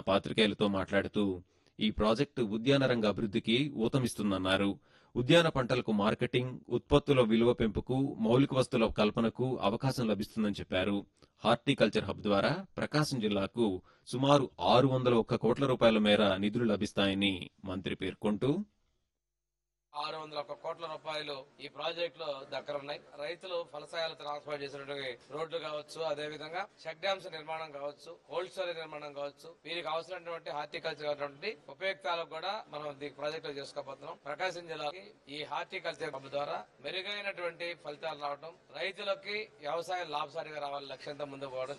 పాత్రికేయులతో మాట్లాడుతూ ఈ ప్రాజెక్టు ఉద్యాన రంగ అభివృద్ధికి ఊతమిస్తుందన్నారు ఉద్యాన పంటలకు మార్కెటింగ్ ఉత్పత్తుల విలువ పెంపుకు మౌలిక వస్తువుల కల్పనకు అవకాశం లభిస్తుందని చెప్పారు హార్టికల్చర్ హబ్ ద్వారా ప్రకాశం జిల్లాకు సుమారు ఆరు వందల ఒక్క కోట్ల రూపాయల మేర నిధులు లభిస్తాయని మంత్రి పేర్కొంటూ ఆరు వందల ఒక్క కోట్ల రూపాయలు ఈ ప్రాజెక్ట్ లో దక్కనున్నాయి రైతులు ఫలసాయాలు ట్రాన్స్పోర్ట్ చేసినటువంటి రోడ్లు కావచ్చు అదే విధంగా చెక్ డ్యామ్స్ నిర్మాణం కావచ్చు కోల్డ్ స్టోరేజ్ నిర్మాణం కావచ్చు వీరికి అవసరమైనటువంటి హార్టికల్చర్ అనేటువంటి ఉపయుక్తాలకు కూడా మనం ఈ ప్రాజెక్ట్ లో చేసుకోబోతున్నాం ప్రకాశం జిల్లాకి ఈ హార్టికల్చర్ హబ్ ద్వారా మెరుగైనటువంటి ఫలితాలు రావడం రైతులకి వ్యవసాయం లాభసాటిగా రావాలని లక్ష్యంతో ముందుకు పోవడం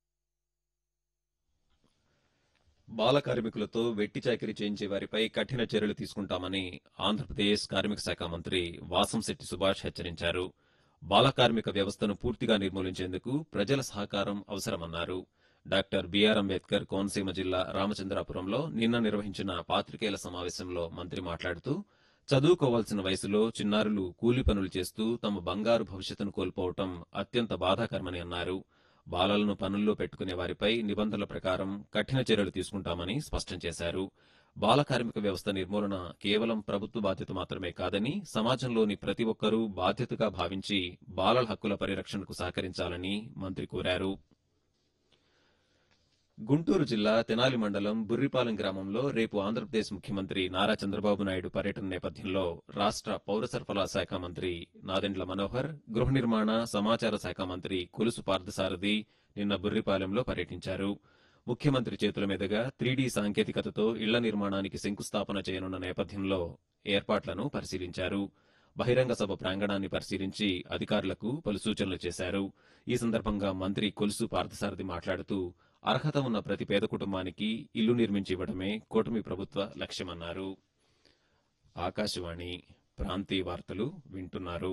బాల కార్మికులతో వెట్టి చాకిరీ చేయించే వారిపై కఠిన చర్యలు తీసుకుంటామని ఆంధ్రప్రదేశ్ కార్మిక శాఖ మంత్రి వాసంశెట్టి సుభాష్ హెచ్చరించారు బాల కార్మిక వ్యవస్థను పూర్తిగా నిర్మూలించేందుకు ప్రజల సహకారం అవసరమన్నారు డాక్టర్ బిఆర్ అంబేద్కర్ కోనసీమ జిల్లా రామచంద్రాపురంలో నిన్న నిర్వహించిన పాత్రికేయుల సమావేశంలో మంత్రి మాట్లాడుతూ చదువుకోవాల్సిన వయసులో చిన్నారులు కూలి పనులు చేస్తూ తమ బంగారు భవిష్యత్తును కోల్పోవటం అత్యంత బాధాకరమని అన్నారు బాలలను పనుల్లో పెట్టుకునే వారిపై నిబంధనల ప్రకారం కఠిన చర్యలు తీసుకుంటామని స్పష్టం చేశారు బాల కార్మిక వ్యవస్థ నిర్మూలన కేవలం ప్రభుత్వ బాధ్యత మాత్రమే కాదని సమాజంలోని ప్రతి ఒక్కరూ బాధ్యతగా భావించి బాలల హక్కుల పరిరక్షణకు సహకరించాలని మంత్రి కోరారు గుంటూరు జిల్లా తెనాలి మండలం బుర్రిపాలెం గ్రామంలో రేపు ఆంధ్రప్రదేశ్ ముఖ్యమంత్రి నారా చంద్రబాబు నాయుడు పర్యటన నేపథ్యంలో రాష్ట్ర పౌర సరఫరాల శాఖ మంత్రి నాదెండ్ల మనోహర్ గృహ నిర్మాణ సమాచార శాఖ మంత్రి కొలుసు పార్థసారథి నిన్న బుర్రిపాలెంలో పర్యటించారు ముఖ్యమంత్రి చేతుల మీదుగా త్రీడీ సాంకేతికతతో ఇళ్ల నిర్మాణానికి శంకుస్థాపన చేయనున్న నేపథ్యంలో ఏర్పాట్లను పరిశీలించారు బహిరంగ సభ ప్రాంగణాన్ని పరిశీలించి అధికారులకు పలు సూచనలు చేశారు ఈ సందర్భంగా మంత్రి కొలుసు పార్థసారథి మాట్లాడుతూ అర్హత ఉన్న ప్రతి పేద కుటుంబానికి ఇల్లు నిర్మించి ఇవ్వడమే కూటమి ప్రభుత్వ లక్ష్యమన్నారు ఆకాశవాణి ప్రాంతీయ వార్తలు వింటున్నారు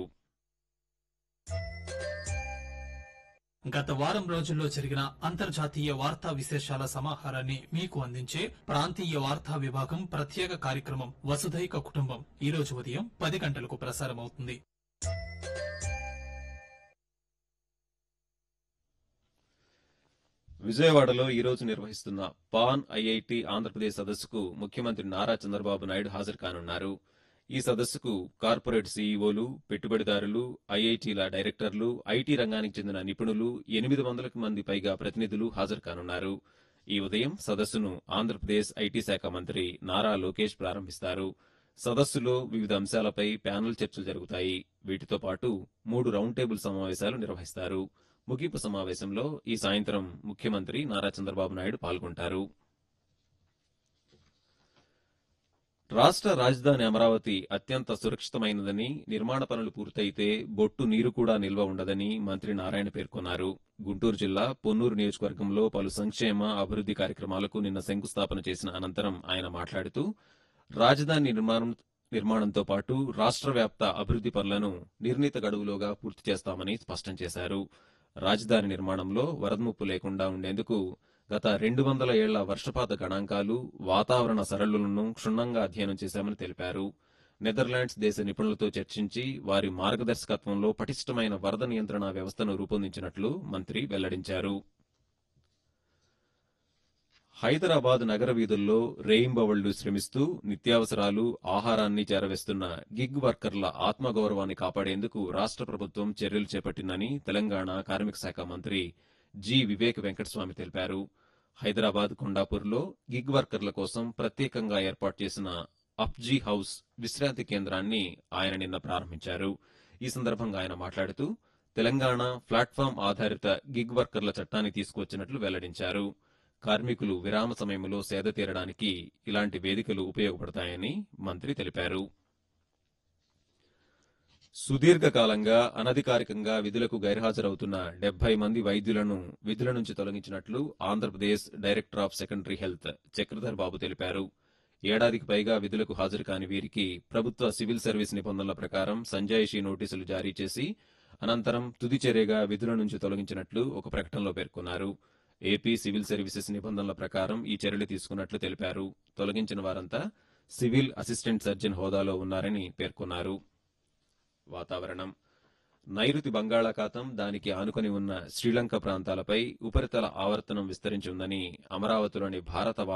గత వారం రోజుల్లో జరిగిన అంతర్జాతీయ వార్తా విశేషాల సమాహారాన్ని మీకు అందించే ప్రాంతీయ వార్తా విభాగం ప్రత్యేక కార్యక్రమం వసుధైక కుటుంబం ఈ రోజు ఉదయం పది గంటలకు ప్రసారమవుతుంది విజయవాడలో ఈ రోజు నిర్వహిస్తున్న పాన్ ఐఐటి ఆంధ్రప్రదేశ్ సదస్సుకు ముఖ్యమంత్రి నారా చంద్రబాబు నాయుడు హాజరు కానున్నారు ఈ సదస్సుకు కార్పొరేట్ సీఈఓలు పెట్టుబడిదారులు ఐఐటీల డైరెక్టర్లు ఐటీ రంగానికి చెందిన నిపుణులు ఎనిమిది వందలకు మంది పైగా ప్రతినిధులు హాజరు కానున్నారు ఈ ఉదయం సదస్సును ఆంధ్రప్రదేశ్ ఐటీ శాఖ మంత్రి నారా లోకేష్ ప్రారంభిస్తారు సదస్సులో వివిధ అంశాలపై ప్యానెల్ చర్చలు జరుగుతాయి వీటితో పాటు మూడు రౌండ్ టేబుల్ సమావేశాలు నిర్వహిస్తారు ముగింపు సమావేశంలో ఈ సాయంత్రం ముఖ్యమంత్రి నారా చంద్రబాబు నాయుడు పాల్గొంటారు రాష్ట్ర రాజధాని అమరావతి అత్యంత సురక్షితమైనదని నిర్మాణ పనులు పూర్తయితే బొట్టు నీరు కూడా నిల్వ ఉండదని మంత్రి నారాయణ పేర్కొన్నారు గుంటూరు జిల్లా పొన్నూరు నియోజకవర్గంలో పలు సంక్షేమ అభివృద్ది కార్యక్రమాలకు నిన్న శంకుస్థాపన చేసిన అనంతరం ఆయన మాట్లాడుతూ రాజధాని నిర్మాణం నిర్మాణంతో పాటు రాష్ట్ర వ్యాప్త అభివృద్ది పనులను నిర్ణీత గడువులోగా పూర్తి చేస్తామని స్పష్టం చేశారు రాజధాని నిర్మాణంలో వరద ముప్పు లేకుండా ఉండేందుకు గత రెండు వందల ఏళ్ల వర్షపాత గణాంకాలు వాతావరణ సరళులను క్షుణ్ణంగా అధ్యయనం చేశామని తెలిపారు నెదర్లాండ్స్ దేశ నిపుణులతో చర్చించి వారి మార్గదర్శకత్వంలో పటిష్టమైన వరద నియంత్రణ వ్యవస్థను రూపొందించినట్లు మంత్రి వెల్లడించారు హైదరాబాద్ నగర వీధుల్లో రేయింబవళ్లు శ్రమిస్తూ నిత్యావసరాలు ఆహారాన్ని చేరవేస్తున్న గిగ్ వర్కర్ల ఆత్మగౌరవాన్ని కాపాడేందుకు రాష్ట్ర ప్రభుత్వం చర్యలు చేపట్టిందని తెలంగాణ కార్మిక శాఖ మంత్రి జి వివేక్ వెంకటస్వామి తెలిపారు హైదరాబాద్ కొండాపూర్లో గిగ్ వర్కర్ల కోసం ప్రత్యేకంగా ఏర్పాటు చేసిన అప్జీ హౌస్ విశ్రాంతి కేంద్రాన్ని ఆయన నిన్న ప్రారంభించారు ఈ సందర్భంగా ఆయన మాట్లాడుతూ తెలంగాణ ప్లాట్ఫామ్ ఆధారిత గిగ్ వర్కర్ల చట్టాన్ని తీసుకొచ్చినట్లు వెల్లడించారు కార్మికులు విరామ సమయంలో సేద తీరడానికి ఇలాంటి వేదికలు ఉపయోగపడతాయని మంత్రి తెలిపారు సుదీర్ఘకాలంగా అనధికారికంగా విధులకు గైర్హాజరవుతున్న డెబ్బై మంది వైద్యులను విధుల నుంచి తొలగించినట్లు Andhra Pradesh director of secondary health Chakradhar బాబు తెలిపారు ఏడాదికి పైగా విధులకు హాజరు కాని వీరికి ప్రభుత్వ సివిల్ సర్వీస్ నిబంధనల ప్రకారం సంజాయిషీ నోటీసులు జారీ చేసి అనంతరం తుది చర్యగా విధుల నుంచి తొలగించినట్లు ఒక ప్రకటనలో పేర్కొన్నారు ఏపీ సివిల్ సర్వీసెస్ నిబంధనల ప్రకారం ఈ చర్యలు తీసుకున్నట్లు తెలిపారు తొలగించిన వారంతా సివిల్ అసిస్టెంట్ సర్జన్ హోదాలో ఉన్నారని పేర్కొన్నారు వాతావరణం నైరుతి బంగాళాఖాతం దానికి ఆనుకొని ఉన్న శ్రీలంక ప్రాంతాలపై ఉపరితల ఆవర్తనం విస్తరించి ఉందని అమరావతిలోని భారత